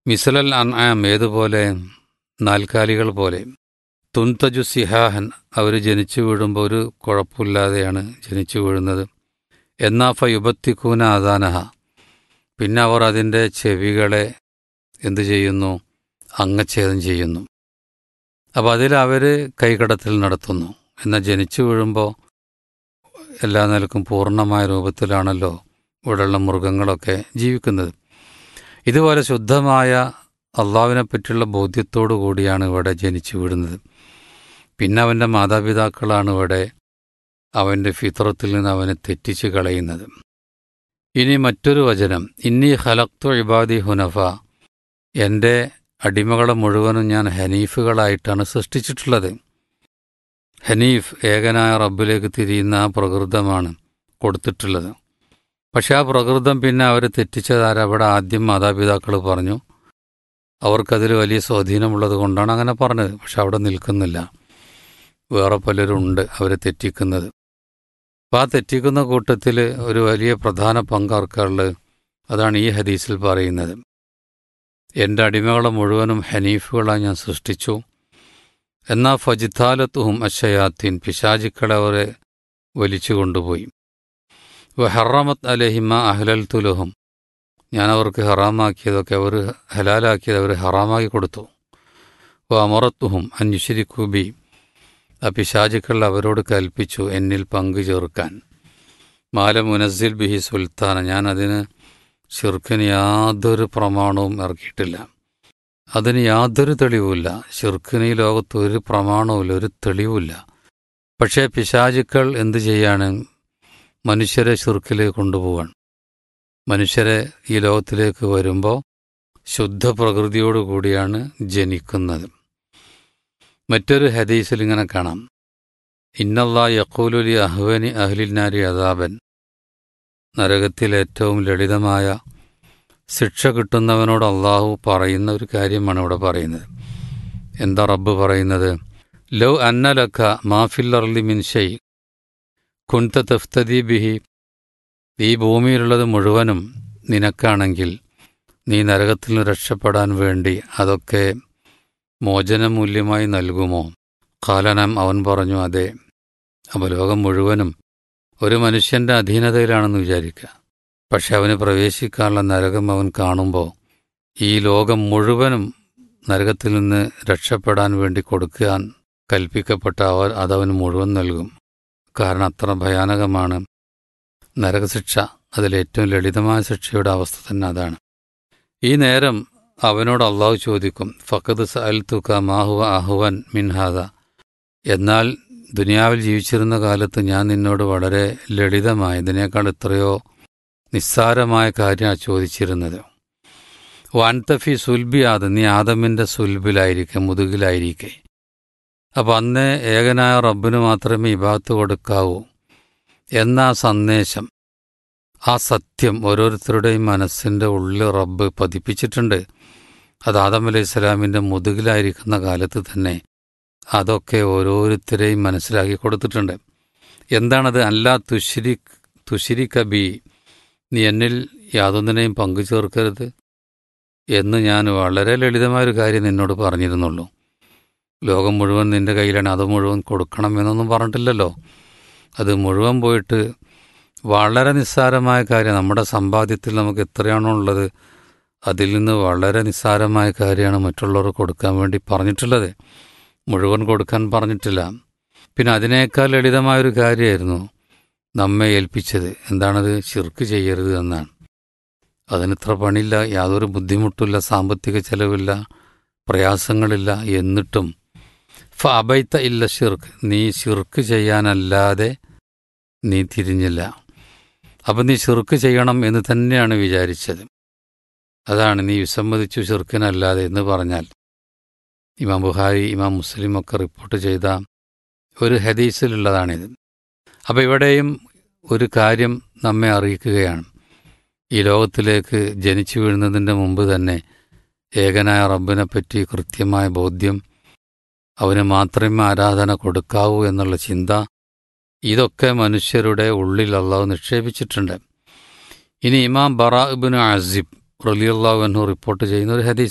മിസലൽ അൻആം ഏതുപോലെ നാൽക്കാലികൾ പോലെ തുൻതജു സിഹാഹൻ അവർ ജനിച്ചു വീഴുമ്പോൾ ഒരു കുഴപ്പമില്ലാതെയാണ് ജനിച്ചു വീഴുന്നത് എന്നാ ഫയുബത്തിക്കൂന ആദാനഹ പിന്നെ അവർ അതിൻ്റെ ചെവികളെ എന്തു ചെയ്യുന്നു അംഗച്ഛേദം ചെയ്യുന്നു അപ്പോൾ അതിൽ അവർ കൈകടത്തൽ നടത്തുന്നു എന്നാൽ ജനിച്ചു വീഴുമ്പോൾ എല്ലാ നിലക്കും പൂർണ്ണമായ രൂപത്തിലാണല്ലോ ഇവിടെയുള്ള മൃഗങ്ങളൊക്കെ ജീവിക്കുന്നത് ഇതുപോലെ ശുദ്ധമായ അള്ളാവിനെ പറ്റിയുള്ള ബോധ്യത്തോടു കൂടിയാണ് ഇവിടെ ജനിച്ചു വീഴുന്നത് പിന്നെ അവൻ്റെ മാതാപിതാക്കളാണ് ഇവിടെ അവൻ്റെ ഫിത്രത്തിൽ നിന്ന് അവനെ തെറ്റിച്ച് കളയുന്നത് ഇനി മറ്റൊരു വചനം ഇന്നി ഹലക്തു ഇബാദി ഹുനഫ എൻ്റെ അടിമകളെ മുഴുവനും ഞാൻ ഹനീഫുകളായിട്ടാണ് സൃഷ്ടിച്ചിട്ടുള്ളത് ഹനീഫ് ഏകനായ റബ്ബിലേക്ക് തിരിയുന്ന ആ പ്രകൃതമാണ് കൊടുത്തിട്ടുള്ളത് പക്ഷെ ആ പ്രകൃതം പിന്നെ അവരെ തെറ്റിച്ചതാര അവിടെ ആദ്യം മാതാപിതാക്കൾ പറഞ്ഞു അവർക്കതിൽ വലിയ സ്വാധീനമുള്ളത് കൊണ്ടാണ് അങ്ങനെ പറഞ്ഞത് പക്ഷെ അവിടെ നിൽക്കുന്നില്ല വേറെ പലരും ഉണ്ട് അവരെ തെറ്റിക്കുന്നത് അപ്പം ആ തെറ്റിക്കുന്ന കൂട്ടത്തിൽ ഒരു വലിയ പ്രധാന പങ്കാർക്കാറുള്ളത് അതാണ് ഈ ഹദീസിൽ പറയുന്നത് എൻ്റെ അടിമകളെ മുഴുവനും ഹനീഫുകളായി ഞാൻ സൃഷ്ടിച്ചു എന്നാൽ ഫജിത്താലത്തുഹും അശയാത്തിൻ പിശാചിക്കളെ അവരെ വലിച്ചു കൊണ്ടുപോയി ഹറമത്ത് അലഹിമ അഹ്ലൽ തുലഹും ഞാൻ അവർക്ക് ഹറാമാക്കിയതൊക്കെ അവർ ഹലാലാക്കിയത് അവർ ഹറാമാക്കി കൊടുത്തു വ അമറത്തുഹും അന്യുശരിക്കൂബി ആ പിശാചുക്കൾ അവരോട് കൽപ്പിച്ചു എന്നിൽ പങ്കു ചേർക്കാൻ മാല മുനസിൽ ബിഹി സുൽത്താന ഞാൻ അതിന് ഷിർക്കിന് യാതൊരു പ്രമാണവും ഇറക്കിയിട്ടില്ല അതിന് യാതൊരു തെളിവുമില്ല ഷിർക്കിന് ഈ ലോകത്ത് ഒരു പ്രമാണവുമില്ല ഒരു തെളിവുമില്ല പക്ഷേ പിശാചുക്കൾ എന്തു ചെയ്യാണ് മനുഷ്യരെ ഷിർക്കിലേക്ക് കൊണ്ടുപോവാൻ മനുഷ്യരെ ഈ ലോകത്തിലേക്ക് വരുമ്പോൾ ശുദ്ധ പ്രകൃതിയോടുകൂടിയാണ് ജനിക്കുന്നത് മറ്റൊരു ഹദീസിൽ ഇങ്ങനെ കാണാം ഇന്നല്ലാ യക്കൂലുലി അഹ്വനി അഹ്ലിനാരി അദാബൻ നരകത്തിൽ ഏറ്റവും ലളിതമായ ശിക്ഷ കിട്ടുന്നവനോട് അള്ളാഹു പറയുന്ന ഒരു കാര്യമാണ് ഇവിടെ പറയുന്നത് എന്താ റബ്ബ് പറയുന്നത് ലൗ അന്നലക്ക മാഫില്ലർലി മിൻഷൈ കുൻത തഫ്തദി ബിഹി ഈ ഭൂമിയിലുള്ളത് മുഴുവനും നിനക്കാണെങ്കിൽ നീ നരകത്തിൽ നിന്ന് രക്ഷപ്പെടാൻ വേണ്ടി അതൊക്കെ മോചനമൂല്യമായി നൽകുമോ കാലനം അവൻ പറഞ്ഞു അതെ അപ്പോൾ ലോകം മുഴുവനും ഒരു മനുഷ്യന്റെ അധീനതയിലാണെന്ന് വിചാരിക്കുക പക്ഷെ അവന് പ്രവേശിക്കാനുള്ള നരകം അവൻ കാണുമ്പോൾ ഈ ലോകം മുഴുവനും നരകത്തിൽ നിന്ന് രക്ഷപ്പെടാൻ വേണ്ടി കൊടുക്കാൻ കൽപ്പിക്കപ്പെട്ട അവർ അതവന് മുഴുവൻ നൽകും കാരണം അത്ര ഭയാനകമാണ് നരകശിക്ഷ അതിലേറ്റവും ലളിതമായ ശിക്ഷയുടെ അവസ്ഥ തന്നെ അതാണ് ഈ നേരം അവനോട് അള്ളാഹു ചോദിക്കും ഫക്കത് സഅൽ തുക മാഹുവ അഹുവൻ മിൻഹാദ എന്നാൽ ദുനിയാവിൽ ജീവിച്ചിരുന്ന കാലത്ത് ഞാൻ നിന്നോട് വളരെ ലളിതമായ ഇതിനേക്കാൾ എത്രയോ നിസ്സാരമായ കാര്യമാണ് ചോദിച്ചിരുന്നത് വാൻതഫി സുൽബി ആദ നീ ആദമിൻ്റെ സുൽബിലായിരിക്കെ മുതുകിലായിരിക്കെ അപ്പം അന്ന് ഏകനായ റബ്ബിന് മാത്രമേ ഇബാത്ത് കൊടുക്കാവൂ എന്ന ആ സന്ദേശം ആ സത്യം ഓരോരുത്തരുടെയും മനസ്സിൻ്റെ ഉള്ളിൽ റബ്ബ് പതിപ്പിച്ചിട്ടുണ്ട് അത് ആദം അലൈഹി സ്വലാമിൻ്റെ മുതുകിലായിരിക്കുന്ന കാലത്ത് തന്നെ അതൊക്കെ ഓരോരുത്തരെയും മനസ്സിലാക്കി കൊടുത്തിട്ടുണ്ട് എന്താണത് അല്ലാ തുഷിരി തുഷിരി കബി നീ എന്നിൽ യാതൊന്നിനെയും പങ്കു ചേർക്കരുത് എന്ന് ഞാൻ വളരെ ലളിതമായൊരു കാര്യം നിന്നോട് പറഞ്ഞിരുന്നുള്ളൂ ലോകം മുഴുവൻ നിന്റെ കയ്യിലാണ് അത് മുഴുവൻ കൊടുക്കണം എന്നൊന്നും പറഞ്ഞിട്ടില്ലല്ലോ അത് മുഴുവൻ പോയിട്ട് വളരെ നിസ്സാരമായ കാര്യം നമ്മുടെ സമ്പാദ്യത്തിൽ നമുക്ക് എത്രയാണോ ഉള്ളത് അതിൽ നിന്ന് വളരെ നിസ്സാരമായ കാര്യമാണ് മറ്റുള്ളവർക്ക് കൊടുക്കാൻ വേണ്ടി പറഞ്ഞിട്ടുള്ളത് മുഴുവൻ കൊടുക്കാൻ പറഞ്ഞിട്ടില്ല പിന്നെ അതിനേക്കാൾ ലളിതമായൊരു കാര്യമായിരുന്നു നമ്മെ ഏൽപ്പിച്ചത് എന്താണത് ചിർക്ക് ചെയ്യരുത് എന്നാണ് അതിനിത്ര പണിയില്ല യാതൊരു ബുദ്ധിമുട്ടില്ല സാമ്പത്തിക ചെലവില്ല പ്രയാസങ്ങളില്ല എന്നിട്ടും ഫബൈത്ത ഇല്ല ഷിർക്ക് നീ ഷിർക്ക് ചെയ്യാനല്ലാതെ നീ തിരിഞ്ഞില്ല അപ്പം നീ ഷിർക്ക് ചെയ്യണം എന്ന് തന്നെയാണ് വിചാരിച്ചത് അതാണ് നീ വിസമ്മതിച്ചു ഷിർക്കിനല്ലാതെ എന്ന് പറഞ്ഞാൽ ഇമാം ബുഹാരി ഇമാം മുസ്ലിം ഒക്കെ റിപ്പോർട്ട് ചെയ്ത ഒരു ഹദീസിലുള്ളതാണിത് അപ്പോൾ ഇവിടെയും ഒരു കാര്യം നമ്മെ അറിയിക്കുകയാണ് ഈ ലോകത്തിലേക്ക് ജനിച്ചു വീഴുന്നതിൻ്റെ മുമ്പ് തന്നെ ഏകനായ റബ്ബിനെ പറ്റി കൃത്യമായ ബോധ്യം അവന് മാത്രമേ ആരാധന കൊടുക്കാവൂ എന്നുള്ള ചിന്ത ഇതൊക്കെ മനുഷ്യരുടെ ഉള്ളിൽ അള്ളാഹു നിക്ഷേപിച്ചിട്ടുണ്ട് ഇനി ഇമാം ബറാ ഇബിന് അസിബ് റലിയല്ലാഹു റിപ്പോർട്ട് ചെയ്യുന്ന ഒരു ഹദീസ്